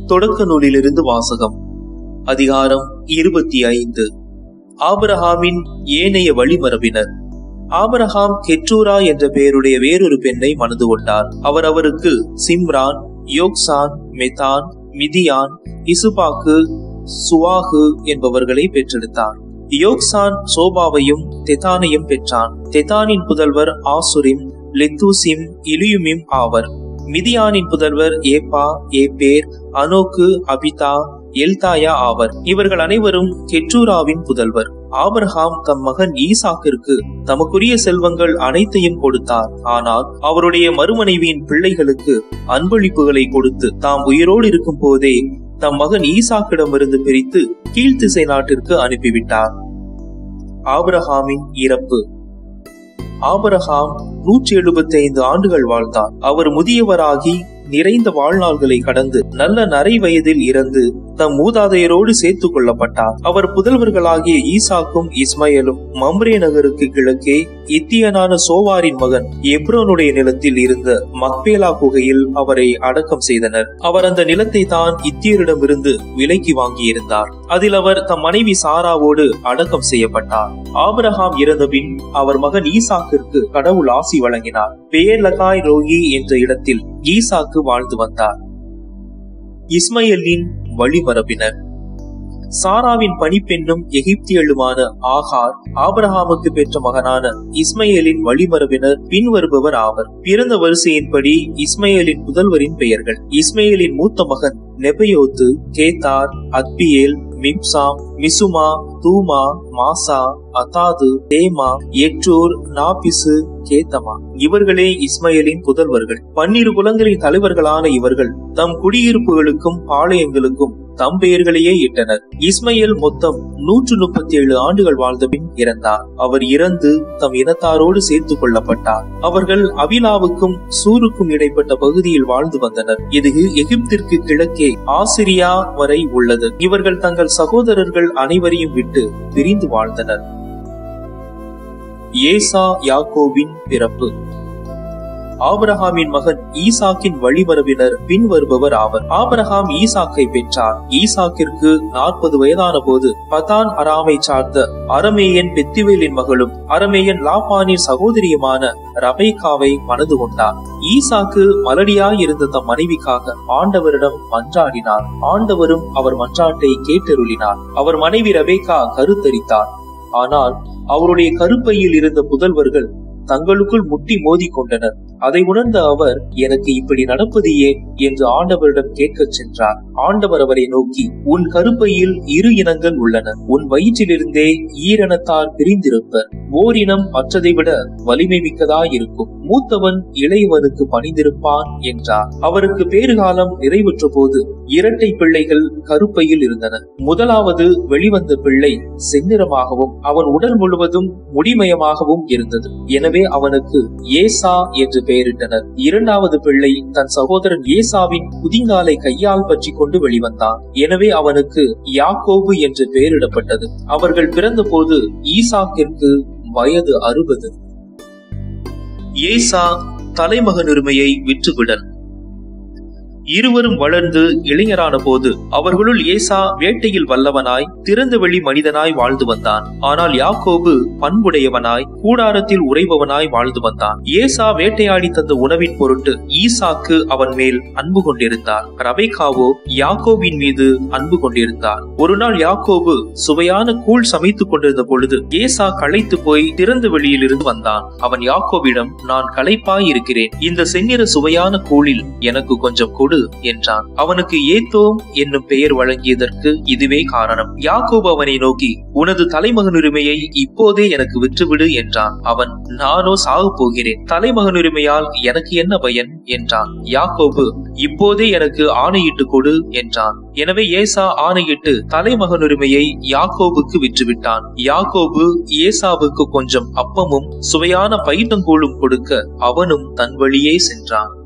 தொடக்க நூலிலிருந்து வாசகம் அதிகாரம் இருபத்தி ஐந்து ஆபிரஹாமின் ஏனைய வழிமரபினர் ஆபிரஹாம் கெற்றூரா என்ற பெயருடைய வேறொரு பெண்ணை மணந்து கொண்டார் அவர் அவருக்கு சிம்ரான் யோக்சான் மெதான் மிதியான் இசுபாக்கு சுவாகு என்பவர்களை பெற்றெடுத்தார் யோக்சான் சோபாவையும் தெதானையும் பெற்றான் தெதானின் புதல்வர் ஆசுரிம் லெத்தூசிம் இலியுமிம் ஆவர் மிதியானின் புதல்வர் ஏப்பா ஏப்பேர் அனோக்கு அபிதா எல்தாயா ஆவர் இவர்கள் அனைவரும் கெற்றூராவின் புதல்வர் ஆபிரஹாம் தம் மகன் ஈசாக்கிற்கு தமக்குரிய செல்வங்கள் அனைத்தையும் கொடுத்தார் ஆனால் அவருடைய மறுமனைவியின் பிள்ளைகளுக்கு அன்பளிப்புகளை கொடுத்து தாம் உயிரோடு இருக்கும் போதே தம் மகன் ஈசாக்கிடமிருந்து பிரித்து கீழ்த்திசை நாட்டிற்கு அனுப்பிவிட்டார் ஆபிரஹாமின் இறப்பு ஆபிரஹாம் நூற்றி எழுபத்தி ஐந்து ஆண்டுகள் வாழ்ந்தார் அவர் முதியவராகி நிறைந்த வாழ்நாள்களை கடந்து நல்ல நரை வயதில் இறந்து தம் மூதாதையரோடு சேர்த்து கொள்ளப்பட்டார் அவர் புதல்வர்களாகிய ஈசாக்கும் இஸ்மயலும் மம்ரே நகருக்கு கிழக்கே இத்தியனான சோவாரின் மகன் எப்ரோனுடைய நிலத்தில் இருந்த மக்பேலா குகையில் அவரை அடக்கம் செய்தனர் அவர் அந்த நிலத்தை தான் இத்தியரிடமிருந்து விலைக்கு வாங்கியிருந்தார் அதில் அவர் தம் மனைவி சாராவோடு அடக்கம் செய்யப்பட்டார் ஆபிரஹாம் இறந்தபின் அவர் மகன் ஈசாக்கிற்கு கடவுள் ஆசி வழங்கினார் பேர்லகாய் ரோகி என்ற இடத்தில் ஈசாக்கு வாழ்ந்து வந்தார் இஸ்மயலின் வழிமரபினர் சாராவின் பணிப்பெண்ணும் எகிப்தியலுமான ஆகார் ஆபிரஹாமுக்கு பெற்ற மகனான இஸ்மயேலின் வழிமரபினர் பின்வருபவர் ஆவர் பிறந்த வரிசையின்படி இஸ்மயேலின் புதல்வரின் பெயர்கள் இஸ்மயேலின் மூத்த மகன் நெபயோத்து கேத்தார் அத்பியேல் மிப்சாம் மிசுமா தூமா மாசா அதாது தேமா எற்றூர் நாபிசு கேத்தமா இவர்களே இஸ்மயலின் புதல்வர்கள் பன்னிரு குலங்களின் தலைவர்களான இவர்கள் தம் குடியிருப்புகளுக்கும் பாளையங்களுக்கும் தம் பெயர்களையே இட்டனர் இஸ்மையல் மொத்தம் நூற்று முப்பத்தி ஏழு ஆண்டுகள் வாழ்ந்த பின் இறந்தார் அவர் இறந்து தம் இனத்தாரோடு சேர்த்து கொள்ளப்பட்டார் அவர்கள் அபிலாவுக்கும் சூருக்கும் இடைப்பட்ட பகுதியில் வாழ்ந்து வந்தனர் இது எகிப்திற்கு கிழக்கே ஆசிரியா வரை உள்ளது இவர்கள் தங்கள் சகோதரர்கள் அனைவரையும் விட்டு பிரிந்து வாழ்ந்தனர் ஏசா யாக்கோவின் பிறப்பு ஆபிரஹாமின் மகன் ஈசாக்கின் வழிமரபினர் பின்வருபவர் ஆவர் ஆபிரஹாம் ஈசாக்கை பெற்றார் ஈசாக்கிற்கு நாற்பது வயதான போது பதான் அராமை சார்ந்த அரமேயன் பெத்திவேலின் மகளும் அரமேயன் லாபானின் சகோதரியுமான ரபேகாவை மணந்து கொண்டார் ஈசாக்கு மலடியாய் இருந்த தம் மனைவிக்காக ஆண்டவரிடம் மன்றாடினார் ஆண்டவரும் அவர் மன்றாட்டை கேட்டருளினார் அவர் மனைவி ரபேகா கருத்தரித்தார் ஆனால் அவருடைய கருப்பையில் இருந்த புதல்வர்கள் தங்களுக்குள் முட்டி மோதி கொண்டனர் அதை உணர்ந்த அவர் எனக்கு இப்படி நடப்பது ஏன் என்று ஆண்டவரிடம் கேட்கச் சென்றார் ஆண்டவர் அவரை நோக்கி உன் கருப்பையில் இரு இனங்கள் உள்ளன உன் வயிற்றிலிருந்தே ஈரணத்தார் பிரிந்திருப்பர் ஓரினம் மற்றதை விட வலிமை மிக்கதாயிருக்கும் மூத்தவன் இளையவனுக்கு பணிந்திருப்பான் என்றார் அவருக்கு பேறுகாலம் நிறைவுற்ற போது இரட்டை பிள்ளைகள் கருப்பையில் இருந்தன முதலாவது வெளிவந்த பிள்ளை செந்நிறமாகவும் அவன் உடல் முழுவதும் முடிமயமாகவும் இருந்தது எனவே அவனுக்கு ஏசா என்று பெயரிட்டனர் இரண்டாவது பிள்ளை தன் சகோதரன் ஏசாவின் குதிங்காலை கையால் பற்றி கொண்டு வெளிவந்தான் எனவே அவனுக்கு யாக்கோபு என்று பெயரிடப்பட்டது அவர்கள் பிறந்தபோது ஈசாக்கிற்கு வயது அறுபது ஏசா தலைமகன் உரிமையை விற்றுவிடல் இருவரும் வளர்ந்து இளைஞரான போது அவர்களுள் ஏசா வேட்டையில் வல்லவனாய் திறந்த வெளி மனிதனாய் வாழ்ந்து வந்தான் ஆனால் யாக்கோபு பண்புடையவனாய் கூடாரத்தில் உறைபவனாய் வாழ்ந்து வந்தான் ஏசா வேட்டையாடி தந்த உணவின் பொருட்டு ஈசாக்கு அவன் மேல் அன்பு கொண்டிருந்தார் ரபேகாவோ யாக்கோபின் மீது அன்பு கொண்டிருந்தார் ஒரு நாள் யாக்கோபு சுவையான கூழ் சமைத்துக் கொண்டிருந்த பொழுது ஏசா களைத்து போய் திறந்த வெளியில் இருந்து வந்தான் அவன் யாக்கோபிடம் நான் களைப்பாய் இருக்கிறேன் இந்த செந்நிற சுவையான கூழில் எனக்கு கொஞ்சம் கொடு என்றான் அவனுக்கு ஏத்தோம் என்னும் பெயர் வழங்கியதற்கு இதுவே காரணம் யாக்கோபு அவனை நோக்கி உனது தலைமகன் உரிமையை இப்போதே எனக்கு விற்றுவிடு என்றான் அவன் நானோ சாகு போகிறேன் தலைமகன் உரிமையால் எனக்கு என்ன பயன் என்றான் யாக்கோபு இப்போதே எனக்கு ஆணையிட்டு கொடு என்றான் எனவே ஏசா ஆணையிட்டு தலைமகன் உரிமையை யாக்கோபுக்கு விற்றுவிட்டான் யாக்கோபு ஏசாவுக்கு கொஞ்சம் அப்பமும் சுவையான பைட்டங்கூழும் கொடுக்க அவனும் தன் வழியே சென்றான்